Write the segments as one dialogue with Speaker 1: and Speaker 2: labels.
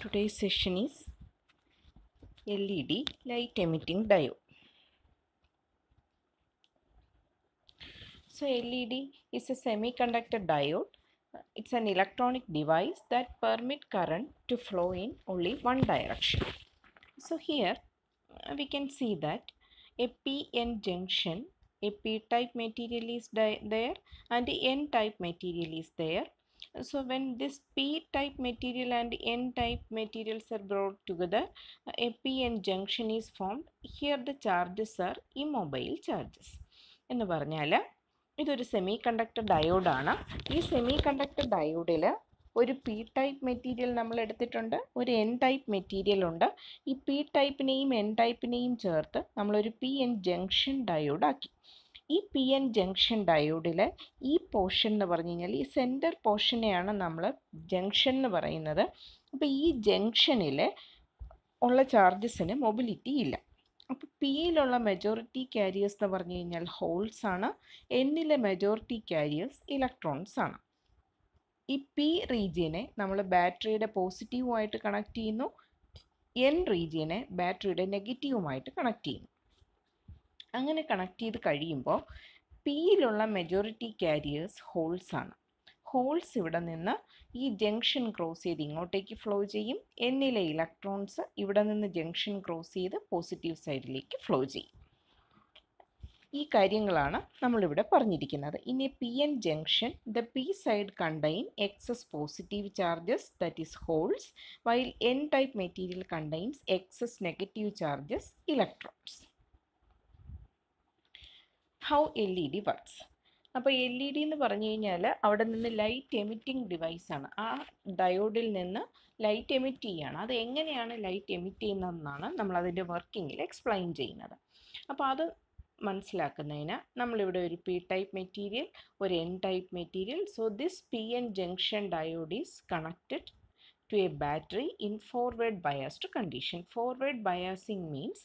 Speaker 1: Today's session is LED light emitting diode. So LED is a semiconductor diode. Uh, It's an electronic device that permit current to flow in only one direction. So here uh, we can see that a PN junction, a P-type material is di- there and a N-type material is there. So when this P-type material and N-type materials are brought together, uh, a PN junction is formed. Here the charges are immobile charges. എന്ന് പറഞ്ഞാൽ ഇതൊരു semi conductor ഡയോഡാണ് ഈ semi conductor ഡയോഡിൽ ഒരു P type material നമ്മൾ എടുത്തിട്ടുണ്ട് ഒരു N type material ഉണ്ട് ഈ പി ടൈപ്പിനെയും എൻ ടൈപ്പിനെയും ചേർത്ത് നമ്മളൊരു പി എൻ ജംഗ്ഷൻ ഡയോഡാക്കി ഈ പി എൻ ജംഗ്ഷൻ ഡയോഡിൽ ഈ പോർഷൻ എന്ന് പറഞ്ഞു കഴിഞ്ഞാൽ ഈ സെൻറ്റർ പോർഷനെയാണ് നമ്മൾ ജംഗ്ഷൻ എന്ന് പറയുന്നത് അപ്പോൾ ഈ ജംഗ്ഷനിൽ ഉള്ള ചാർജസിന് മൊബിലിറ്റി ഇല്ല അപ്പോൾ പിയിലുള്ള മെജോറിറ്റി കാരിയേഴ്സ് എന്ന് പറഞ്ഞു കഴിഞ്ഞാൽ ഹോൾസ് ആണ് എന്നിലെ മെജോറിറ്റി കാരിയേഴ്സ് ഇലക്ട്രോൺസ് ആണ് ഈ പി റീജിയനെ നമ്മൾ ബാറ്ററിയുടെ പോസിറ്റീവുമായിട്ട് കണക്ട് ചെയ്യുന്നു എൻ റീജിയനെ ബാറ്ററിയുടെ നെഗറ്റീവുമായിട്ട് കണക്ട് ചെയ്യുന്നു അങ്ങനെ കണക്ട് ചെയ്ത് കഴിയുമ്പോൾ പിയിലുള്ള മെജോറിറ്റി കാരിയേഴ്സ് ഹോൾസ് ആണ് ഹോൾസ് ഇവിടെ നിന്ന് ഈ ജംഗ്ഷൻ ക്രോസ് ചെയ്ത് ഇങ്ങോട്ടേക്ക് ഫ്ലോ ചെയ്യും എന്നിലെ ഇലക്ട്രോൺസ് ഇവിടെ നിന്ന് ജംഗ്ഷൻ ക്രോസ് ചെയ്ത് പോസിറ്റീവ് സൈഡിലേക്ക് ഫ്ലോ ചെയ്യും ഈ കാര്യങ്ങളാണ് നമ്മളിവിടെ പറഞ്ഞിരിക്കുന്നത് in a P N junction the P side contain excess positive charges that is holes while N type material contains excess negative charges electrons how L E D works അപ്പോൾ L E D എന്ന് പറഞ്ഞു കഴിഞ്ഞാൽ അവിടെ നിന്ന് light emitting ഡിവൈസാണ് ആ ഡയോഡിൽ നിന്ന് light emit ചെയ്യുകയാണ് അത് എങ്ങനെയാണ് ലൈറ്റ് എമിറ്റ് ചെയ്യുന്നതെന്നാണ് നമ്മൾ അതിൻ്റെ വർക്കിങ്ങിൽ എക്സ്പ്ലെയിൻ ചെയ്യുന്നത് അപ്പോൾ അത് മനസ്സിലാക്കുന്നതിന് നമ്മളിവിടെ ഒരു പി ടൈപ്പ് മെറ്റീരിയൽ ഒരു N type material so this P N junction diode is connected to a battery in forward biased condition. Forward biasing means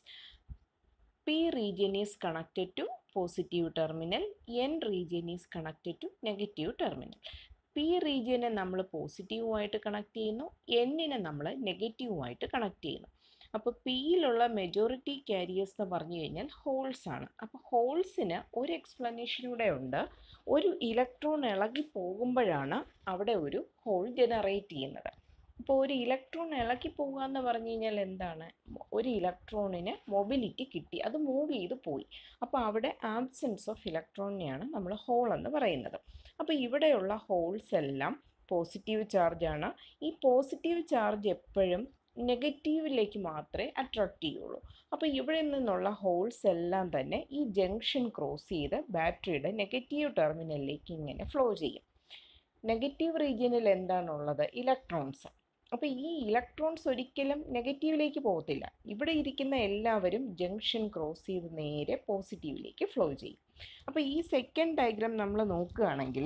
Speaker 1: P region is connected to positive terminal, N region is connected to negative terminal. P റീജിയനെ നമ്മൾ പോസിറ്റീവുമായിട്ട് connect ചെയ്യുന്നു എന്നിനെ നമ്മൾ നെഗറ്റീവുമായിട്ട് connect ചെയ്യുന്നു അപ്പോൾ പിയിലുള്ള majority careers എന്ന് പറഞ്ഞു കഴിഞ്ഞാൽ ഹോൾസ് ആണ് അപ്പോൾ ഹോൾസിന് ഒരു എക്സ്പ്ലനേഷൻ കൂടെ ഉണ്ട് ഒരു ഇലക്ട്രോൺ ഇളകി പോകുമ്പോഴാണ് അവിടെ ഒരു ഹോൾ ജനറേറ്റ് ചെയ്യുന്നത് അപ്പോൾ ഒരു ഇലക്ട്രോൺ ഇളക്കി പോകുക എന്ന് പറഞ്ഞു കഴിഞ്ഞാൽ എന്താണ് ഒരു ഇലക്ട്രോണിന് മൊബിലിറ്റി കിട്ടി അത് മൂവ് ചെയ്ത് പോയി അപ്പോൾ അവിടെ ആബ്സെൻസ് ഓഫ് ഇലക്ട്രോണിനെയാണ് നമ്മൾ ഹോൾ എന്ന് പറയുന്നത് അപ്പോൾ ഇവിടെയുള്ള ഹോൾസ് എല്ലാം പോസിറ്റീവ് ചാർജാണ് ഈ പോസിറ്റീവ് ചാർജ് എപ്പോഴും നെഗറ്റീവിലേക്ക് മാത്രമേ അട്രാക്റ്റ് ചെയ്യുള്ളൂ അപ്പോൾ ഇവിടെ നിന്നുള്ള ഹോൾസ് എല്ലാം തന്നെ ഈ ജംഗ്ഷൻ ക്രോസ് ചെയ്ത് ബാറ്ററിയുടെ നെഗറ്റീവ് ടെർമിനലിലേക്ക് ഇങ്ങനെ ഫ്ലോ ചെയ്യും നെഗറ്റീവ് റീജിയനിൽ എന്താണുള്ളത് ഇലക്ട്രോൺസ് അപ്പോൾ ഈ ഇലക്ട്രോൺസ് ഒരിക്കലും നെഗറ്റീവിലേക്ക് പോകത്തില്ല ഇവിടെ ഇരിക്കുന്ന എല്ലാവരും ജംഗ്ഷൻ ക്രോസ് ചെയ്ത് നേരെ പോസിറ്റീവിലേക്ക് ഫ്ലോ ചെയ്യും അപ്പോൾ ഈ സെക്കൻഡ് ഡയഗ്രാം നമ്മൾ നോക്കുകയാണെങ്കിൽ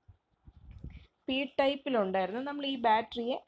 Speaker 1: പി ടൈപ്പിലുണ്ടായിരുന്ന നമ്മൾ ഈ ബാറ്ററിയെ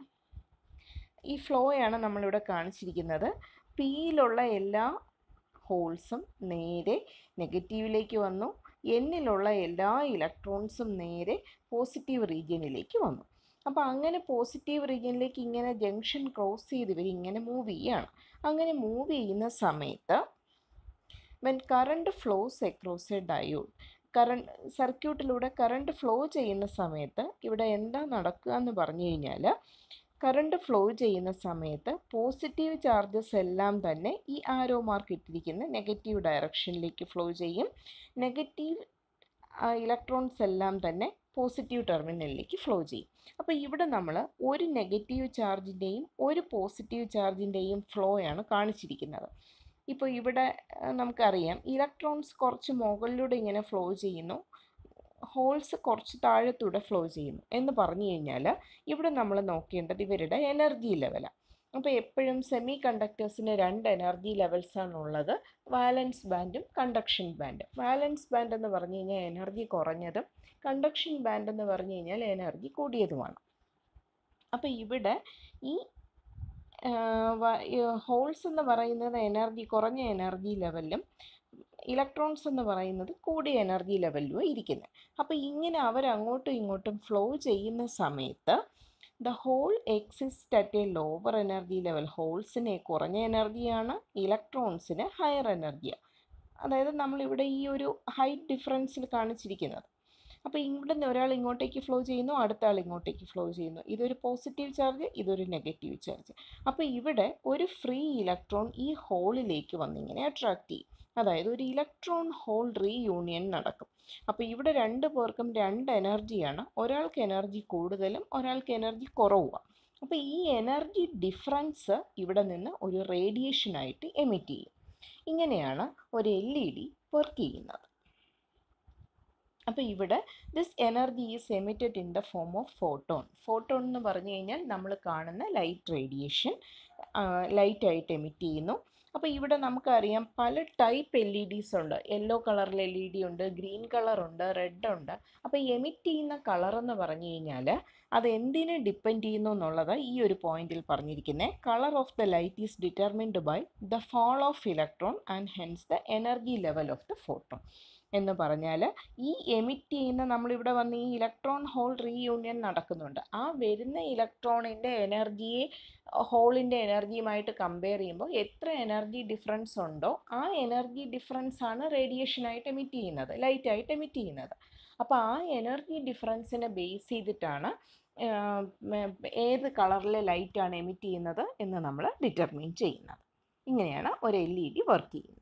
Speaker 1: ഈ ഫ്ലോയാണ് നമ്മളിവിടെ കാണിച്ചിരിക്കുന്നത് പിയിലുള്ള എല്ലാ ഹോൾസും നേരെ നെഗറ്റീവിലേക്ക് വന്നു എന്നിലുള്ള എല്ലാ ഇലക്ട്രോൺസും നേരെ പോസിറ്റീവ് റീജിയനിലേക്ക് വന്നു അപ്പോൾ അങ്ങനെ പോസിറ്റീവ് റീജിയനിലേക്ക് ഇങ്ങനെ ജംഗ്ഷൻ ക്രോസ് ചെയ്ത് ഇവർ ഇങ്ങനെ മൂവ് ചെയ്യുകയാണ് അങ്ങനെ മൂവ് ചെയ്യുന്ന സമയത്ത് when current flows across a diode current സർക്യൂട്ടിലൂടെ കറണ്ട് ഫ്ലോ ചെയ്യുന്ന സമയത്ത് ഇവിടെ എന്താ നടക്കുക എന്ന് പറഞ്ഞു കഴിഞ്ഞാൽ കറണ്ട് ഫ്ലോ ചെയ്യുന്ന സമയത്ത് പോസിറ്റീവ് ചാർജസ് എല്ലാം തന്നെ ഈ ആരോ മാർക്ക് ഇട്ടിരിക്കുന്ന നെഗറ്റീവ് ഡയറക്ഷനിലേക്ക് ഫ്ലോ ചെയ്യും നെഗറ്റീവ് ഇലക്ട്രോൺസ് എല്ലാം തന്നെ പോസിറ്റീവ് ടെർമിനലിലേക്ക് ഫ്ലോ ചെയ്യും അപ്പോൾ ഇവിടെ നമ്മൾ ഒരു നെഗറ്റീവ് ചാർജിൻ്റെയും ഒരു പോസിറ്റീവ് ചാർജിൻ്റെയും ഫ്ലോ ആണ് കാണിച്ചിരിക്കുന്നത് ഇപ്പോൾ ഇവിടെ നമുക്കറിയാം ഇലക്ട്രോൺസ് കുറച്ച് മുകളിലൂടെ ഇങ്ങനെ ഫ്ലോ ചെയ്യുന്നു ഹോൾസ് കുറച്ച് താഴത്തൂടെ ഫ്ലോ ചെയ്യുന്നു എന്ന് പറഞ്ഞു കഴിഞ്ഞാൽ ഇവിടെ നമ്മൾ നോക്കേണ്ടത് ഇവരുടെ എനർജി ലെവലാണ് അപ്പോൾ എപ്പോഴും സെമി കണ്ടക്ടേഴ്സിന് രണ്ട് എനർജി ലെവൽസാണ് ഉള്ളത് വാലൻസ് ബാൻഡും കണ്ടക്ഷൻ ബാൻഡ് വാലൻസ് ബാൻഡ് എന്ന് പറഞ്ഞു കഴിഞ്ഞാൽ എനർജി കുറഞ്ഞതും കണ്ടക്ഷൻ ബാൻഡ് എന്ന് പറഞ്ഞു കഴിഞ്ഞാൽ എനർജി കൂടിയതുമാണ് അപ്പോൾ ഇവിടെ ഈ ഹോൾസ് എന്ന് പറയുന്നത് എനർജി കുറഞ്ഞ എനർജി ലെവലിലും ഇലക്ട്രോൺസ് എന്ന് പറയുന്നത് കൂടിയ എനർജി ലെവലിലും ഇരിക്കുന്നത് അപ്പോൾ ഇങ്ങനെ അവർ അങ്ങോട്ടും ഇങ്ങോട്ടും ഫ്ലോ ചെയ്യുന്ന സമയത്ത് the hole exist at a lower energy level ഹോൾസിന് കുറഞ്ഞ എനർജിയാണ് ഇലക്ട്രോൺസിന് ഹയർ എനർജിയാണ് അതായത് നമ്മളിവിടെ ഈ ഒരു ഹൈറ്റ് ഡിഫറൻസിൽ കാണിച്ചിരിക്കുന്നത് അപ്പോൾ ഇവിടെ നിന്ന് ഒരാൾ ഇങ്ങോട്ടേക്ക് ഫ്ലോ ചെയ്യുന്നു അടുത്ത ആൾ ഇങ്ങോട്ടേക്ക് ഫ്ലോ ചെയ്യുന്നു ഇതൊരു പോസിറ്റീവ് ചാർജ് ഇതൊരു നെഗറ്റീവ് ചാർജ് അപ്പോൾ ഇവിടെ ഒരു ഫ്രീ ഇലക്ട്രോൺ ഈ ഹോളിലേക്ക് വന്നിങ്ങനെ അട്രാക്റ്റ് ചെയ്യും അതായത് ഒരു ഇലക്ട്രോൺ ഹോൾ റീയൂണിയൻ നടക്കും അപ്പോൾ ഇവിടെ രണ്ട് പേർക്കും രണ്ട് എനർജിയാണ് ഒരാൾക്ക് എനർജി കൂടുതലും ഒരാൾക്ക് എനർജി കുറവുമാണ് അപ്പോൾ ഈ എനർജി ഡിഫറൻസ് ഇവിടെ നിന്ന് ഒരു റേഡിയേഷനായിട്ട് എമിറ്റ് ചെയ്യും ഇങ്ങനെയാണ് ഒരു എൽ ഇ ഡി വർക്ക് ചെയ്യുന്നത് അപ്പോൾ ഇവിടെ this energy is emitted in the form of photon photon എന്ന് പറഞ്ഞു കഴിഞ്ഞാൽ നമ്മൾ കാണുന്ന ലൈറ്റ് റേഡിയേഷൻ ലൈറ്റായിട്ട് എമിറ്റ് ചെയ്യുന്നു അപ്പോൾ ഇവിടെ നമുക്കറിയാം പല ടൈപ്പ് എൽ ഇ ഡിസ് ഉണ്ട് യെല്ലോ കളറിൽ എൽ ഇ ഡി ഉണ്ട് ഗ്രീൻ കളറുണ്ട് റെഡ് ഉണ്ട് അപ്പോൾ എമിറ്റ് ചെയ്യുന്ന കളർ എന്ന് പറഞ്ഞു കഴിഞ്ഞാൽ അത് എന്തിനെ ഡിപ്പെൻഡ് ചെയ്യുന്നു എന്നുള്ളത് ഈ ഒരു പോയിന്റിൽ പറഞ്ഞിരിക്കുന്നത് colour of the light is determined by the fall of electron and hence the energy level of the photon എന്ന് പറഞ്ഞാൽ ഈ എമിറ്റ് ചെയ്യുന്ന നമ്മളിവിടെ വന്ന് ഈ ഇലക്ട്രോൺ ഹോൾ റീയൂണിയൻ നടക്കുന്നുണ്ട് ആ വരുന്ന ഇലക്ട്രോണിൻ്റെ എനർജിയെ ഹോളിൻ്റെ എനർജിയുമായിട്ട് കമ്പയർ ചെയ്യുമ്പോൾ എത്ര എനർജി ഡിഫറൻസ് ഉണ്ടോ ആ എനർജി ഡിഫറൻസ് ആണ് റേഡിയേഷനായിട്ട് എമിറ്റ് ചെയ്യുന്നത് ലൈറ്റായിട്ട് എമിറ്റ് ചെയ്യുന്നത് അപ്പോൾ ആ എനർജി ഡിഫറൻസിനെ ബേസ് ചെയ്തിട്ടാണ് ഏത് കളറിലെ ലൈറ്റാണ് എമിറ്റ് ചെയ്യുന്നത് എന്ന് നമ്മൾ ഡിറ്റർമിൻ ചെയ്യുന്നത് ഇങ്ങനെയാണ് ഒരു എൽ ഇ ഡി വർക്ക് ചെയ്യുന്നത്